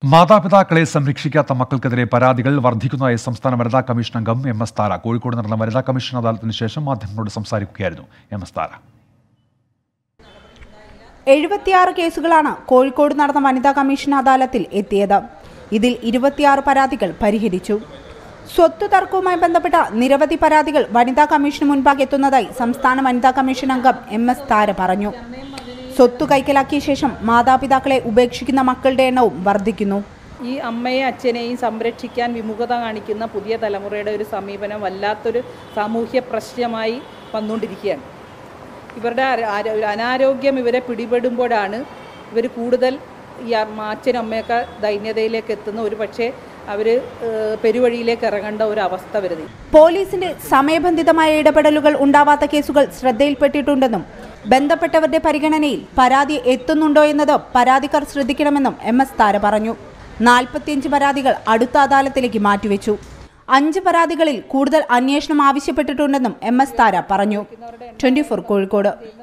മാതാപിതാക്കളെ സംരക്ഷിക്കാത്ത മക്കൾക്കെതിരെ പരാതികൾ വർദ്ധിക്കുന്നതായി സംസ്ഥാന വനിതാ കമ്മീഷൻ അംഗം എം എസ് താര കോഴിക്കോട് നടന്ന വനിതാ കമ്മീഷൻ അദാലത്തിന് ശേഷം മാധ്യമങ്ങളോട് സംസാരിക്കുകയായിരുന്നു എം എസ് താര എഴുപത്തിയാറ് കേസുകളാണ് കോഴിക്കോട് നടന്ന വനിതാ കമ്മീഷൻ അദാലത്തിൽ എത്തിയത് ഇതിൽ ഇരുപത്തിയാറ് പരാതികൾ പരിഹരിച്ചു സ്വത്ത് തർക്കവുമായി ബന്ധപ്പെട്ട നിരവധി പരാതികൾ വനിതാ കമ്മീഷന് മുൻപാകെ എത്തുന്നതായി സംസ്ഥാന വനിതാ കമ്മീഷൻ അംഗം എം എസ് താര പറഞ്ഞു സ്വത്ത് കൈക്കലാക്കിയ ശേഷം മാതാപിതാക്കളെ ഉപേക്ഷിക്കുന്ന മക്കളുടെ എണ്ണവും വർദ്ധിക്കുന്നു ഈ അമ്മയെ അച്ഛനെയും സംരക്ഷിക്കാൻ വിമുഖത കാണിക്കുന്ന പുതിയ തലമുറയുടെ ഒരു സമീപനം വല്ലാത്തൊരു സാമൂഹ്യ പ്രശ്നമായി വന്നുകൊണ്ടിരിക്കുകയാണ് ഇവരുടെ ആര- ആര- ഒരു അനാരോഗ്യം ഇവരെ പിടിപെടുമ്പോഴാണ് ഇവർ കൂടുതൽ ഈ അമ്മ അച്ഛനും അമ്മയൊക്കെ ദൈന്യതയിലേക്ക് എത്തുന്ന ഒരു പക്ഷേ അവർ പെരുവഴിയിലേക്ക് ഇറങ്ങേണ്ട ഒരു അവസ്ഥ വരുന്നത് പോലീസിന്റെ സമയബന്ധിതമായ ഇടപെടലുകൾ ഉണ്ടാവാത്ത കേസുകൾ ശ്രദ്ധയിൽപ്പെട്ടിട്ടുണ്ടെന്നും ബന്ധപ്പെട്ടവരുടെ പരിഗണനയിൽ പരാതി എത്തുന്നുണ്ടോ എന്നത് പരാതിക്കാർ ശ്രദ്ധിക്കണമെന്നും എം എസ് താര പറഞ്ഞു നാൽപ്പത്തിയഞ്ച് പരാതികൾ അടുത്ത അദാലത്തിലേക്ക് മാറ്റിവെച്ചു അഞ്ച് പരാതികളിൽ കൂടുതൽ അന്വേഷണം ആവശ്യപ്പെട്ടിട്ടുണ്ടെന്നും എം എസ് താര പറഞ്ഞു ട്വന്റി കോഴിക്കോട്